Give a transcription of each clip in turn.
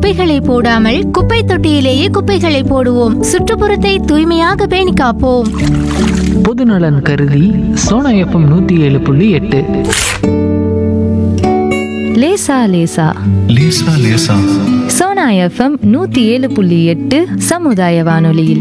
குப்பைகளை போடாமல் குப்பை தொட்டியிலேயே குப்பைகளை போடுவோம் சுற்றுப்புறத்தை தூய்மையாக பேணி காப்போம் பொதுநலன் கருதி சோனா எஃப்எம் நூற்றி ஏழு புள்ளி எட்டு லேசா லேசா லேசா லேசா சோனா எஃப்எம் நூத்தி ஏழு புள்ளி எட்டு சமுதாய வானொலியில்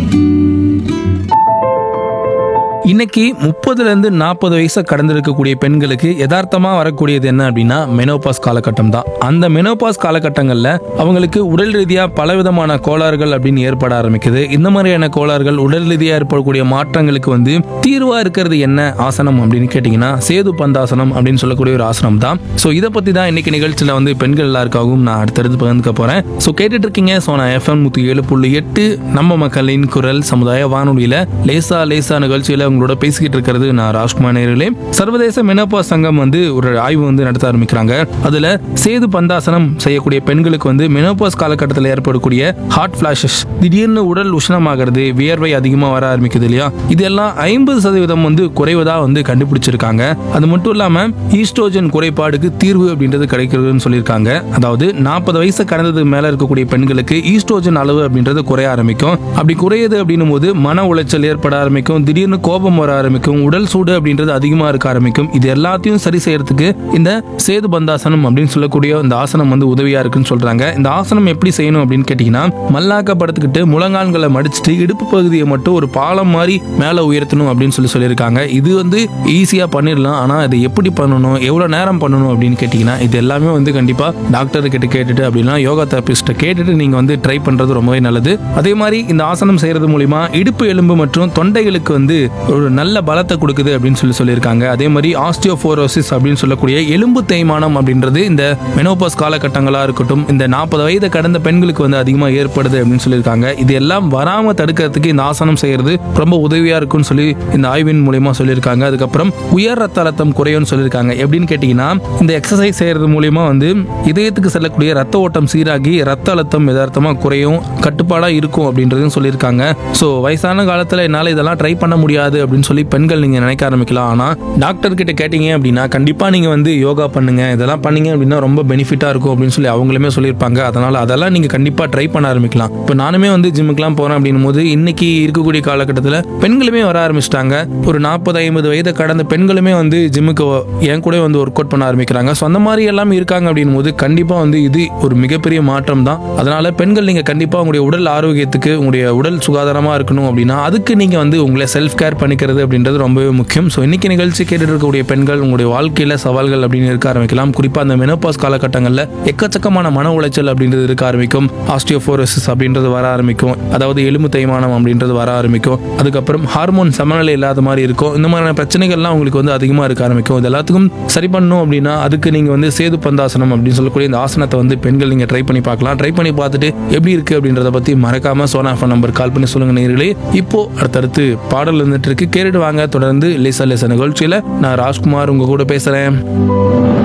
இன்னைக்கு முப்பதுல இருந்து நாற்பது வயசை கடந்திருக்கக்கூடிய பெண்களுக்கு யதார்த்தமா வரக்கூடியது என்ன அப்படின்னா மெனோபாஸ் காலகட்டம் தான் அந்த மெனோபாஸ் காலகட்டங்கள்ல அவங்களுக்கு உடல் ரீதியா பலவிதமான கோளாறுகள் அப்படின்னு ஏற்பட ஆரம்பிக்குது இந்த மாதிரியான கோளாறுகள் உடல் ரீதியா ஏற்படக்கூடிய மாற்றங்களுக்கு வந்து தீர்வா இருக்கிறது என்ன ஆசனம் அப்படின்னு கேட்டீங்கன்னா சேது பந்தாசனம் அப்படின்னு சொல்லக்கூடிய ஒரு ஆசனம் தான் ஸோ இதை பத்தி தான் இன்னைக்கு நிகழ்ச்சியில வந்து பெண்கள் எல்லாருக்காகவும் நான் அடுத்தடுத்து பகிர்ந்துக்க போறேன் ஸோ கேட்டுட்டு இருக்கீங்க ஸோ நான் எஃப்எம் நூத்தி ஏழு புள்ளி எட்டு நம்ம மக்களின் குரல் சமுதாய வானொலியில லேசா லேசா நிகழ்ச்சியில உங்களோட பேசிக்கிட்டு இருக்கிறது நான் ராஜ்குமார் நேர்களே சர்வதேச மெனோபா சங்கம் வந்து ஒரு ஆய்வு வந்து நடத்த ஆரம்பிக்கிறாங்க அதுல சேது பந்தாசனம் செய்யக்கூடிய பெண்களுக்கு வந்து மெனோபாஸ் காலகட்டத்தில் ஏற்படக்கூடிய ஹார்ட் ஃபிளாஷஸ் திடீர்னு உடல் உஷ்ணமாகிறது வியர்வை அதிகமா வர ஆரம்பிக்குது இல்லையா இதெல்லாம் ஐம்பது சதவீதம் வந்து குறைவதா வந்து கண்டுபிடிச்சிருக்காங்க அது மட்டும் இல்லாம ஈஸ்ட்ரோஜன் குறைபாடுக்கு தீர்வு அப்படின்றது கிடைக்கிறதுன்னு சொல்லியிருக்காங்க அதாவது நாற்பது வயசு கடந்ததுக்கு மேல இருக்கக்கூடிய பெண்களுக்கு ஈஸ்ட்ரோஜன் அளவு அப்படின்றது குறைய ஆரம்பிக்கும் அப்படி குறையுது அப்படின்னும் போது மன உளைச்சல் ஏற்பட ஆரம்பிக்கும் திடீர்னு கோபம் வர ஆரம்பிக்கும் உடல் சூடு அப்படின்றது அதிகமா இருக்க ஆரம்பிக்கும் இது எல்லாத்தையும் சரி செய்யறதுக்கு இந்த சேது பந்தாசனம் அப்படின்னு சொல்லக்கூடிய இந்த ஆசனம் வந்து உதவியா இருக்குன்னு சொல்றாங்க இந்த ஆசனம் எப்படி செய்யணும் அப்படின்னு கேட்டீங்கன்னா மல்லாக்க படுத்துக்கிட்டு முழங்கால்களை மடிச்சிட்டு இடுப்பு பகுதியை மட்டும் ஒரு பாலம் மாதிரி மேல உயர்த்தணும் அப்படின்னு சொல்லி சொல்லியிருக்காங்க இது வந்து ஈஸியா பண்ணிடலாம் ஆனா இது எப்படி பண்ணணும் எவ்வளவு நேரம் பண்ணணும் அப்படின்னு கேட்டீங்கன்னா இது எல்லாமே வந்து கண்டிப்பா டாக்டர் கிட்ட கேட்டுட்டு அப்படின்னா யோகா தெரபிஸ்ட கேட்டுட்டு நீங்க வந்து ட்ரை பண்றது ரொம்பவே நல்லது அதே மாதிரி இந்த ஆசனம் செய்யறது மூலியமா இடுப்பு எலும்பு மற்றும் தொண்டைகளுக்கு வந்து ஒரு நல்ல பலத்தை கொடுக்குது அப்படின்னு சொல்லி சொல்லியிருக்காங்க அதே மாதிரி ஆஸ்டியோபோரோசிஸ் அப்படின்னு சொல்லக்கூடிய எலும்பு தேய்மானம் அப்படின்றது இந்த மெனோபாஸ் காலகட்டங்களா இருக்கட்டும் இந்த நாற்பது வயது கடந்த பெண்களுக்கு வந்து அதிகமாக ஏற்படுது அப்படின்னு சொல்லியிருக்காங்க இது எல்லாம் வராம தடுக்கிறதுக்கு இந்த ஆசனம் செய்யறது ரொம்ப உதவியா இருக்கும்னு சொல்லி இந்த ஆய்வின் மூலியமா சொல்லியிருக்காங்க அதுக்கப்புறம் உயர் ரத்த அழுத்தம் குறையும்னு சொல்லியிருக்காங்க எப்படின்னு கேட்டீங்கன்னா இந்த எக்ஸசைஸ் செய்யறது மூலியமா வந்து இதயத்துக்கு செல்லக்கூடிய ரத்த ஓட்டம் சீராகி ரத்த அழுத்தம் யதார்த்தமா குறையும் கட்டுப்பாடா இருக்கும் அப்படின்றதையும் சொல்லியிருக்காங்க ஸோ வயசான காலத்துல என்னால் இதெல்லாம் ட்ரை பண்ண முடியாது அப்படின்னு சொல்லி பெண்கள் நீங்க நினைக்க ஆரம்பிக்கலாம் ஆனா டாக்டர் கிட்ட கேட்டீங்க அப்படின்னா கண்டிப்பா நீங்க வந்து யோகா பண்ணுங்க இதெல்லாம் பண்ணீங்க அப்படின்னா ரொம்ப பெனிஃபிட்டா இருக்கும் அப்படின்னு சொல்லி அவங்களுமே சொல்லியிருப்பாங்க அதனால அதெல்லாம் நீங்க கண்டிப்பா ட்ரை பண்ண ஆரம்பிக்கலாம் இப்போ நானுமே வந்து ஜிம்முக்குலாம் போறேன் அப்படின்னும் போது இன்னைக்கு இருக்கக்கூடிய காலகட்டத்தில் பெண்களுமே வர ஆரம்பிச்சிட்டாங்க ஒரு நாற்பது ஐம்பது வயதை கடந்த பெண்களுமே வந்து ஜிம்முக்கு என் கூட வந்து ஒர்க் அவுட் பண்ண ஆரம்பிக்கிறாங்க ஸோ அந்த மாதிரி எல்லாம் இருக்காங்க அப்படின்னும் போது கண்டிப்பா வந்து இது ஒரு மிகப்பெரிய மாற்றம் தான் அதனால பெண்கள் நீங்க கண்டிப்பா உங்களுடைய உடல் ஆரோக்கியத்துக்கு உங்களுடைய உடல் சுகாதாரமா இருக்கணும் அப்படின்னா அதுக்கு நீங்க வந்து உங்களை செல்ஃப் கேர் பண்ணிக்கிறது அப்படின்றது ரொம்பவே முக்கியம் ஸோ இன்னைக்கு நிகழ்ச்சி கேட்டுட்டு இருக்கக்கூடிய பெண்கள் உங்களுடைய வாழ்க்கையில சவால்கள் அப்படின்னு இருக்க ஆரம்பிக்கலாம் குறிப்பா அந்த மெனோபாஸ் காலகட்டங்களில் எக்கச்சக்கமான மன உளைச்சல் அப்படின்றது இருக்க ஆரம்பிக்கும் ஆஸ்டியோபோரோசிஸ் அப்படின்றது வர ஆரம்பிக்கும் அதாவது எலும்பு தேய்மானம் அப்படின்றது வர ஆரம்பிக்கும் அதுக்கப்புறம் ஹார்மோன் சமநிலை இல்லாத மாதிரி இருக்கும் இந்த மாதிரியான பிரச்சனைகள்லாம் உங்களுக்கு வந்து அதிகமாக இருக்க ஆரம்பிக்கும் இது எல்லாத்துக்கும் சரி பண்ணணும் அப்படின்னா அதுக்கு நீங்கள் வந்து சேது பந்தாசனம் அப்படின்னு சொல்லக்கூடிய இந்த ஆசனத்தை வந்து பெண்கள் நீங்கள் ட்ரை பண்ணி பார்க்கலாம் ட்ரை பண்ணி பார்த்துட்டு எப்படி இருக்கு அப்படின்றத பற்றி மறக்காம சோனா ஃபோன் நம்பர் கால் பண்ணி சொல்லுங்க நேர்களே இப்போ அடுத்தடுத்து பாடல் இருந்துட்டு இருக்கு கேட்டுட்டு வாங்க தொடர்ந்து லேசா லேசா நிகழ்ச்சியில் நான் ராஜ்குமார் உங்க கூட பேசுறேன்